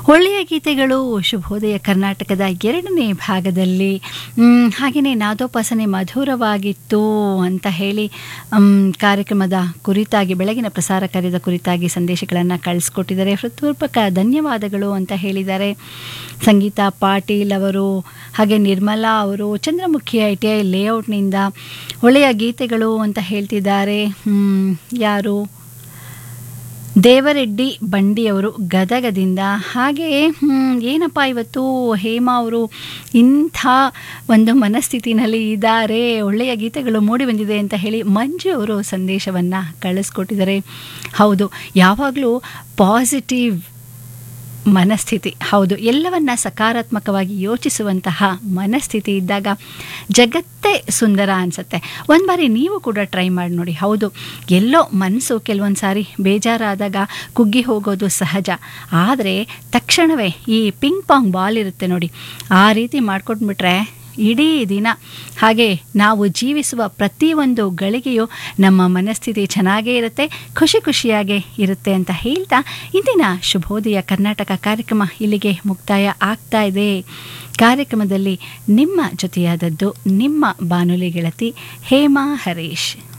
ಒಳ್ಳೆಯ ಗೀತೆಗಳು ಶುಭೋದಯ ಕರ್ನಾಟಕದ ಎರಡನೇ ಭಾಗದಲ್ಲಿ ಮ್, ಹಾಗೆಯೇ ನಾದೋಪಾಸನೆ ಮಧುರವಾಗಿತ್ತು ಅಂತ ಹೇಳಿ ಮ್, ಕಾರ್ಯಕ್ರಮದ ಕುರಿತಾಗಿ ಬೆಳಗಿನ ಪ್ರಸಾರ ಕಾರ್ಯದ ಕುರಿತಾಗಿ ಸಂದೇಶಗಳನ್ನು ಕಳಿಸ್ಕೊಟ್ಟಿದ್ದಾರೆ ಹೃತ್ಪೂರ್ವಕ ಧನ್ಯವಾದಗಳು ಅಂತ ಹೇಳಿದ್ದಾರೆ ಸಂಗೀತ ಪಾಟೀಲ್ ಅವರು ಹಾಗೆ ನಿರ್ಮಲಾ ಅವರು ಚಂದ್ರಮುಖಿ ಐ ಟಿ ಐ ಲೇಔಟ್ನಿಂದ ಒಳ್ಳೆಯ ಗೀತೆಗಳು ಅಂತ ಹೇಳ್ತಿದ್ದಾರೆ ಮ್, ಯಾರು ದೇವರೆಡ್ಡಿ ಬಂಡಿಯವರು ಗದಗದಿಂದ ಹಾಗೆಯೇ ಹ್ಮ್, ಏನಪ್ಪ ಇವತ್ತು ಹೇಮಾ ಅವರು ಇಂಥ ಒಂದು ಮನಸ್ಥಿತಿನಲ್ಲಿ ಇದ್ದಾರೆ ಒಳ್ಳೆಯ ಗೀತೆಗಳು ಮೂಡಿ ಬಂದಿದೆ ಅಂತ ಹೇಳಿ ಮಂಜು ಅವರು ಸಂದೇಶವನ್ನು ಕಳಿಸ್ಕೊಟ್ಟಿದ್ದಾರೆ ಹೌದು ಯಾವಾಗಲೂ ಪಾಸಿಟಿವ್ ಮನಸ್ಥಿತಿ ಹೌದು ಎಲ್ಲವನ್ನ ಸಕಾರಾತ್ಮಕವಾಗಿ ಯೋಚಿಸುವಂತಹ ಮನಸ್ಥಿತಿ ಇದ್ದಾಗ ಜಗತ್ತೇ ಸುಂದರ ಅನಿಸುತ್ತೆ ಒಂದು ಬಾರಿ ನೀವು ಕೂಡ ಟ್ರೈ ಮಾಡಿ ನೋಡಿ ಹೌದು ಎಲ್ಲೋ ಮನಸ್ಸು ಕೆಲವೊಂದು ಸಾರಿ ಬೇಜಾರಾದಾಗ ಕುಗ್ಗಿ ಹೋಗೋದು ಸಹಜ ಆದರೆ ತಕ್ಷಣವೇ ಈ ಪಿಂಗ್ ಪಾಂಗ್ ಬಾಲ್ ಇರುತ್ತೆ ನೋಡಿ ಆ ರೀತಿ ಮಾಡ್ಕೊಟ್ಬಿಟ್ರೆ ಇಡೀ ದಿನ ಹಾಗೆ ನಾವು ಜೀವಿಸುವ ಪ್ರತಿಯೊಂದು ಗಳಿಗೆಯೂ ನಮ್ಮ ಮನಸ್ಥಿತಿ ಚೆನ್ನಾಗೇ ಇರುತ್ತೆ ಖುಷಿ ಖುಷಿಯಾಗೇ ಇರುತ್ತೆ ಅಂತ ಹೇಳ್ತಾ ಇಂದಿನ ಶುಭೋದಯ ಕರ್ನಾಟಕ ಕಾರ್ಯಕ್ರಮ ಇಲ್ಲಿಗೆ ಮುಕ್ತಾಯ ಆಗ್ತಾ ಇದೆ ಕಾರ್ಯಕ್ರಮದಲ್ಲಿ ನಿಮ್ಮ ಜೊತೆಯಾದದ್ದು ನಿಮ್ಮ ಬಾನುಲಿ ಗೆಳತಿ ಹೇಮಾ ಹರೀಶ್